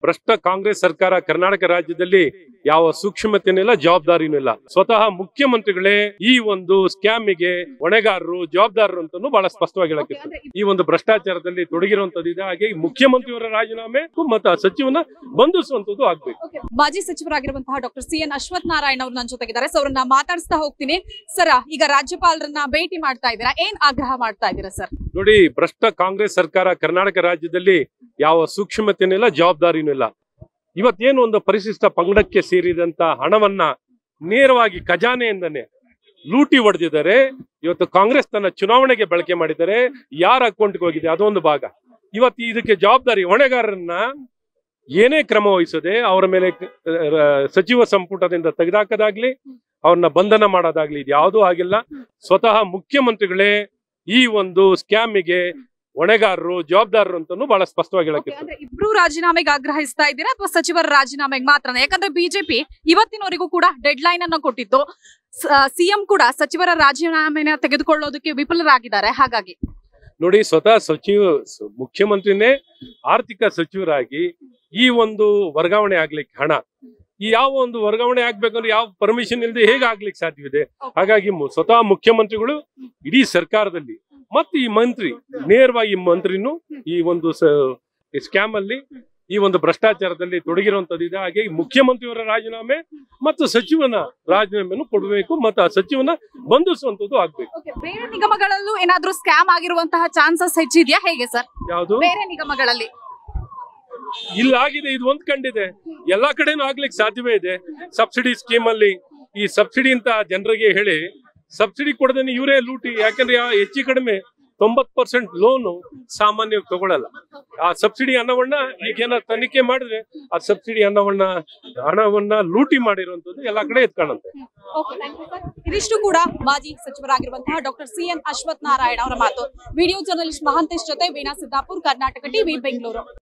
ಭ್ರಷ್ಟ ಕಾಂಗ್ರೆಸ್ ಸರ್ಕಾರ ಕರ್ನಾಟಕ ರಾಜ್ಯದಲ್ಲಿ ಯಾವ ಸೂಕ್ಷ್ಮತೆನೂ ಇಲ್ಲ ಜವಾಬ್ದಾರಿನೂ ಇಲ್ಲ ಸ್ವತಃ ಮುಖ್ಯಮಂತ್ರಿಗಳೇ ಈ ಒಂದು ಸ್ಕ್ಯಾಮಿಗೆ ಹೊಣೆಗಾರರು ಜವಾಬ್ದಾರರು ಅಂತಾನು ಬಹಳ ಸ್ಪಷ್ಟವಾಗಿ ಹೇಳಕ್ಕೆ ಅಂದ್ರೆ ಈ ಒಂದು ಭ್ರಷ್ಟಾಚಾರದಲ್ಲಿ ತೊಡಗಿರುವಂತದ್ದು ಇದೆ ಹಾಗೆ ಈ ಮುಖ್ಯಮಂತ್ರಿಯವರ ರಾಜೀನಾಮೆ ಮತ್ತು ಆ ಸಚಿವನ ಬಂಧಿಸುವಂತದ್ದು ಆಗ್ಬೇಕು Okay. ಮಾಜಿ ಸಚಿವರಾಗಿರುವಂತಹ doctor C N Ashwath Narayana ಅವರು ನನ್ನ ಜೊತೆಗಿದ್ದಾರೆ ಸೊ ಅವ್ರನ್ನ ಮಾತಾಡಿಸ್ತಾ ಹೋಗ್ತೀನಿ ಸರ್ ಈಗ ರಾಜ್ಯಪಾಲರನ್ನ ಭೇಟಿ ಮಾಡ್ತಾ ಇದ್ದೀರಾ ಏನ್ ಆಗ್ರಹ ಮಾಡ್ತಾ ಇದ್ದೀರಾ ಸರ್ ನೋಡಿ ಭ್ರಷ್ಟ ಕಾಂಗ್ರೆಸ್ ಸರ್ಕಾರ ಕರ್ನಾಟಕ ರಾಜ್ಯದಲ್ಲಿ ಯಾವ ಸೂಕ್ಷ್ಮತೆನೂ ಇಲ್ಲ ಜವಾಬ್ದಾರಿನೂ ಇಲ್ಲ ಇವತ್ತೇನು ಒಂದು ಪರಿಶಿಷ್ಟ ಪಂಗಡಕ್ಕೆ ಸೇರಿದಂತ ಹಣವನ್ನ ನೇರವಾಗಿ ಖಜಾನೆಯಿಂದನೇ ಲೂಟಿ ಹೊಡೆದಿದ್ದಾರೆ ಇವತ್ತು ಕಾಂಗ್ರೆಸ್ ತನ್ನ ಚುನಾವಣೆಗೆ ಬಳಕೆ ಮಾಡಿದ್ದಾರೆ ಯಾರ ಅಕೌಂಟ್ಗೆ ಹೋಗಿದೆ ಅದೊಂದು ಭಾಗ ಇವತ್ತು ಇದಕ್ಕೆ ಜವಾಬ್ದಾರಿ ಹೊಣೆಗಾರರನ್ನ ಏನೇ ಕ್ರಮ ವಹಿಸದೆ ಅವರ ಮೇಲೆ ರ- ಸಚಿವ ಸಂಪುಟದಿಂದ ತೆಗೆದಾಕದಾಗ್ಲಿ ಅವ್ರನ್ನ ಬಂಧನ ಮಾಡೋದಾಗ್ಲಿ ಇದು ಯಾವುದೂ ಆಗಿಲ್ಲ ಸ್ವತಃ ಮುಖ್ಯಮಂತ್ರಿಗಳೇ ಈ ಒಂದು ಸ್ಕ್ಯಾಮಿಗೆ ಹೊಣೆಗಾರರು ಜವಾಬ್ದಾರರು ಅಂತಾನು ಬಹಳ ಸ್ಪಷ್ಟವಾಗಿ ಹೇಳಕ್ಕೆ Okay, ಅಂದ್ರೆ ಇಬ್ರು ರಾಜೀನಾಮೆಗೆ ಆಗ್ರಹಿಸ್ತಾ ಇದ್ದೀರಾ ಅಥವಾ ಸಚಿವರ ರಾಜೀನಾಮೆಗೆ ಮಾತ್ರ ಯಾಕಂದ್ರೆ ಬಿಜೆಪಿ ಇವತ್ತಿನವರೆಗೂ ಕೂಡ ಡೆಡ್ ಲೈನ್ ಅನ್ನ ಕೊಟ್ಟಿತ್ತು ಸಿಎಂ ಕೂಡ ಸಚಿವರ ರಾಜೀನಾಮೆನ ತೆಗೆದುಕೊಳ್ಳೋದಕ್ಕೆ ವಿಫಲರಾಗಿದ್ದಾರೆ ಹಾಗಾಗಿ ನೋಡಿ ಸ್ವತಃ ಸಚಿವ ಸ- ಮುಖ್ಯಮಂತ್ರಿನೇ ಆರ್ಥಿಕ ಸಚಿವರಾಗಿ ಈ ಒಂದು ವರ್ಗಾವಣೆ ಆಗ್ಲಿಕ್ಕೆ ಹಣ ಈ ಯಾವ ಒಂದು ವರ್ಗಾವಣೆ ಆಗ್ಬೇಕಂದ್ರೆ ಯಾವ ಪರ್ಮಿಷನ್ ಇಲ್ಲದೆ ಹೇಗೆ ಆಗ್ಲಿಕ್ಕೆ ಸಾಧ್ಯವಿದೆ ಹಾಗಾಗಿ ಮು- ಸ್ವತಃ ಮುಖ್ಯಮಂತ್ರಿಗಳು ಇಡೀ ಸರ್ಕಾರದಲ್ಲಿ ಮತ್ತು ಈ ಮಂತ್ರಿ ನೇರವಾಗಿ ಈ ಮಂತ್ರಿನು ಈ ಒಂದು ಸ್ಕ್ಯಾಮ್ ಅಲ್ಲಿ ಈ ಒಂದು ಭ್ರಷ್ಟಾಚಾರದಲ್ಲಿ ತೊಡಗಿರುವಂತದ್ದು ಇದೆ ಹಾಗೆ ಈ ಮುಖ್ಯಮಂತ್ರಿಯವರ ರಾಜೀನಾಮೆ ಮತ್ತು ಸಚಿವನ ರಾಜೀನಾಮೆಯನ್ನು ಕೊಡಬೇಕು ಮತ್ತು ಆ ಸಚಿವನ ಬಂಧಿಸುವಂತದ್ದು ಆಗ್ಬೇಕು Okay, ಬೇರೆ ನಿಗಮಗಳಲ್ಲೂ ಏನಾದ್ರೂ ಸ್ಕ್ಯಾಮ್ ಆಗಿರುವಂತಹ ಚಾನ್ಸಸ್ ಹೆಚ್ಚಿದ್ಯಾ ಹೇಗೆ ಸರ್ ಯಾವುದು ಬೇರೆ ನಿಗಮಗಳಲ್ಲಿ ಇಲ್ಲಾಗಿದೆ ಇದು ಒಂದ್ ಕಂಡಿದೆ ಎಲ್ಲಾ ಕಡೆನೂ ಆಗ್ಲಿಕ್ಕೆ ಸಾಧ್ಯವೇ ಇದೆ ಸಬ್ಸಿಡಿ ಸ್ಕೀಮ್ ಅಲ್ಲಿ ಈ ಸಬ್ಸಿಡಿ ಅಂತ ಜನರಿಗೆ ಹೇಳಿ ಸಬ್ಸಿಡಿ ಕೊಡದೇನೆ ಇವರೇ ಲೂಟಿ ಯಾಕಂದ್ರೆ ಆ ಹೆಚ್ಚು ಕಡಿಮೆ ತೊಂಬತ್ ಪರ್ಸೆಂಟ್ ಲೋನು ಸಾಮಾನ್ಯವಾಗಿ ತಗೊಳಲ್ಲ ಆ ಸಬ್ಸಿಡಿ ಹಣವನ್ನ ಈಗ ಏನಾದ್ರು ತನಿಖೆ ಮಾಡಿದ್ರೆ ಆ ಸಬ್ಸಿಡಿ ಹಣವನ್ನ ಹಣವನ್ನ ಲೂಟಿ ಮಾಡಿರುವಂತದ್ದು ಎಲ್ಲಾ ಕಡೆ ಎತ್ಕಾಣಂತೆ Okay, thank you, sir. ಇದಿಷ್ಟು ಕೂಡ ಮಾಜಿ ಸಚಿವರಾಗಿರುವಂತಹ doctor C N Ashwath Narayana ಅವರ ಮಾತು ವಿಡಿಯೋ ಜರ್ನಲಿಸ್ಟ್ ಮಹಾಂತೇಶ್ ಜೊತೆ ವೀಣಾ ಸಿದ್ದಾಪುರ್ ಕರ್ನಾಟಕ ಟಿವಿ ಬೆಂಗಳೂರು